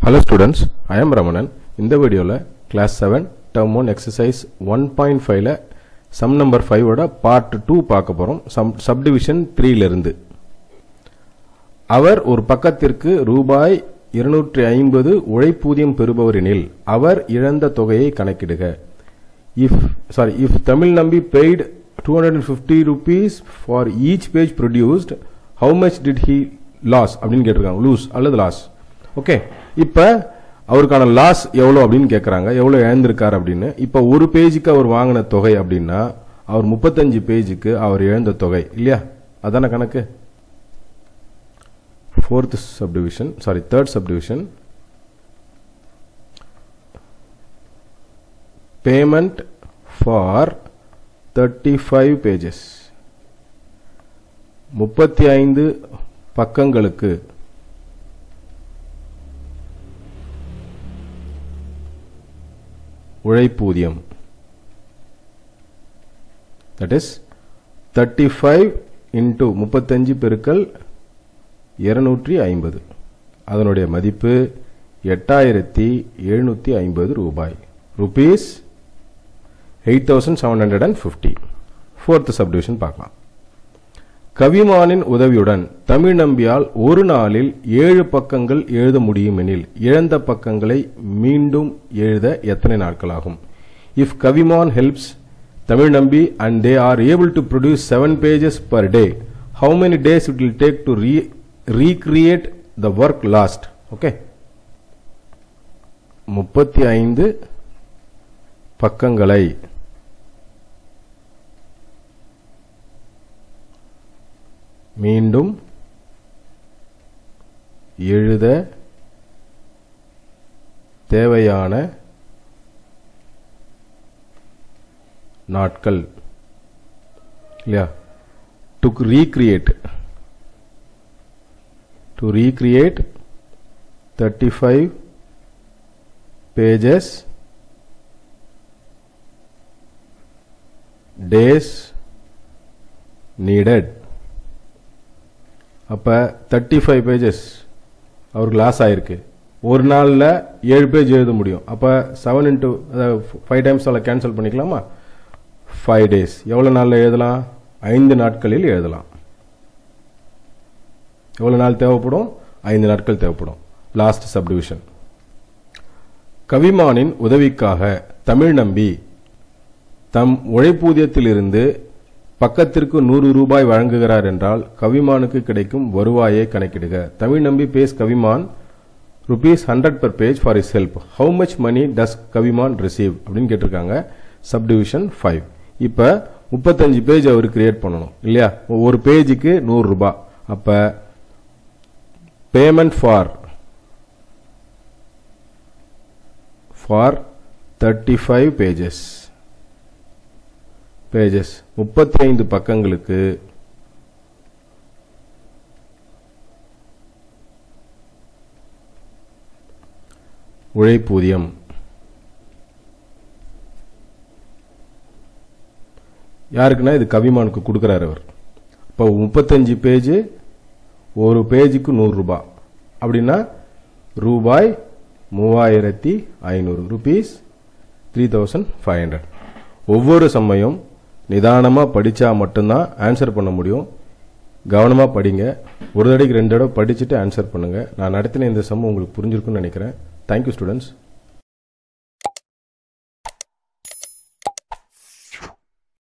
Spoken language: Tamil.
hello students I am Ramanan இந்த வீடியோவில் class seven term one exercise one point ஃபைவ்ல சம் நம்பர் ஃபைவோட பார்ட் டூ பார்க்க போகிறோம் சம் சப்டிவிஷன் த்ரீலேருந்து அவர் ஒரு பக்கத்திற்கு ரூபாய் இருநூற்றி ஐம்பது உழைப்பூதியம் பெறுபவரெனில் அவர் இழந்த தொகையை கணக்கிடுக if sorry if Tamil Nambi paid two hundred and fifty rupees for each page produced how much did he lose அப்படின்னு கேட்டிருக்காங்க லூஸ் அல்லது லாஸ் ஓகே இப்போ அவருக்கான லாஸ் எவ்வளோ அப்படின்னு கேட்குறாங்க எவ்வளோ இழந்திருக்கார் அப்படின்னு இப்போ ஒரு பேஜுக்கு அவர் வாங்கின தொகை அப்படின்னா அவர் முப்பத்தஞ்சு பேஜுக்கு அவர் இழந்த தொகை இல்லையா அதான கணக்கு fourth subdivision sorry third subdivision payment for thirty five pages முப்பத்தி ஐந்து பக்கங்களுக்கு உழைப்பூதியம் that is thirty five into முப்பத்தஞ்சு பெருக்கல் இருநூற்றி ஐம்பது அதனுடைய மதிப்பு எட்டாயிரத்தி எழுநூற்றி ஐம்பது ரூபாய் rupees eight thousand seven hundred and fifty fourth subdivision பார்க்கலாம் கவிமானின் உதவியுடன் தமிழ் நம்பியால் ஒரு நாளில் ஏழு பக்கங்கள் எழுத முடியும் எனில் இழந்த பக்கங்களை மீண்டும் எழுத எத்தனை நாட்கள் ஆகும் if கவிமான் helps Tamil Nambi and they are able to produce seven pages per day how many days it will take to re recreate the work last okay முப்பத்தி ஐந்து பக்கங்களை மீண்டும் எழுத தேவையான நாட்கள் இல்லையா to recreate to recreate thirty five pages days needed அப்போ தேர்ட்டி ஃபைவ் பேஜஸ் அவருக்கு லாஸ் ஆயிருக்கு ஒரு நாளில் ஏழு பேஜ் எழுத முடியும் அப்போ செவன் இன்ட்டு ஃபைவ் டைம்ஸ் அதில் கேன்சல் பண்ணிக்கலாமா ஃபைவ் டேஸ் எவ்வளோ நாளில் எழுதலாம் ஐந்து நாட்களில் எழுதலாம் எவ்வளோ நாள் தேவைப்படும் ஐந்து நாட்கள் தேவைப்படும் லாஸ்ட் சப்டிவிஷன் கவிமானின் உதவிக்காக தமிழ் நம்பி தம் உழைப்பூதியத்திலிருந்து பக்கத்திற்கு நூறு ரூபாய் வழங்குகிறார் என்றால் கவிமானுக்கு கிடைக்கும் வருவாயை கணக்கிடுக Tamil Nambi pays Kaviman rupees hundred per page for his help how much money does Kaviman receive அப்படின்னு கேட்டிருக்காங்க சப்டிவிஷன் ஃபைவ் இப்போ முப்பத்தஞ்சு பேஜ் அவர் கிரியேட் பண்ணணும் இல்லையா ஒரு பேஜுக்கு நூறு ரூபாய் அப்போ payment for for thirty five pages pages முப்பத்தி ஐந்து பக்கங்களுக்கு உழைப்பூதியம் யாருக்குன்னா இது கவிமானுக்கு கொடுக்குறாரு அவர் இப்போ முப்பத்தஞ்சு பேஜ் ஒரு பேஜுக்கு நூறு ரூபாய் அப்படின்னா ரூபாய் மூவாயிரத்தி ஐநூறு rupees three thousand five hundred ஒவ்வொரு சமயம் நிதானமாக படித்தா மட்டும்தான் ஆன்சர் பண்ண முடியும் கவனமாக படிங்க ஒரு தடவைக்கு ரெண்டு தடவை படிச்சுட்டு ஆன்சர் பண்ணுங்கள் நான் நடத்தின இந்த சம் உங்களுக்கு புரிஞ்சிருக்குன்னு நினைக்கிறேன் தேங்க்யூ ஸ்டூடெண்ட்ஸ்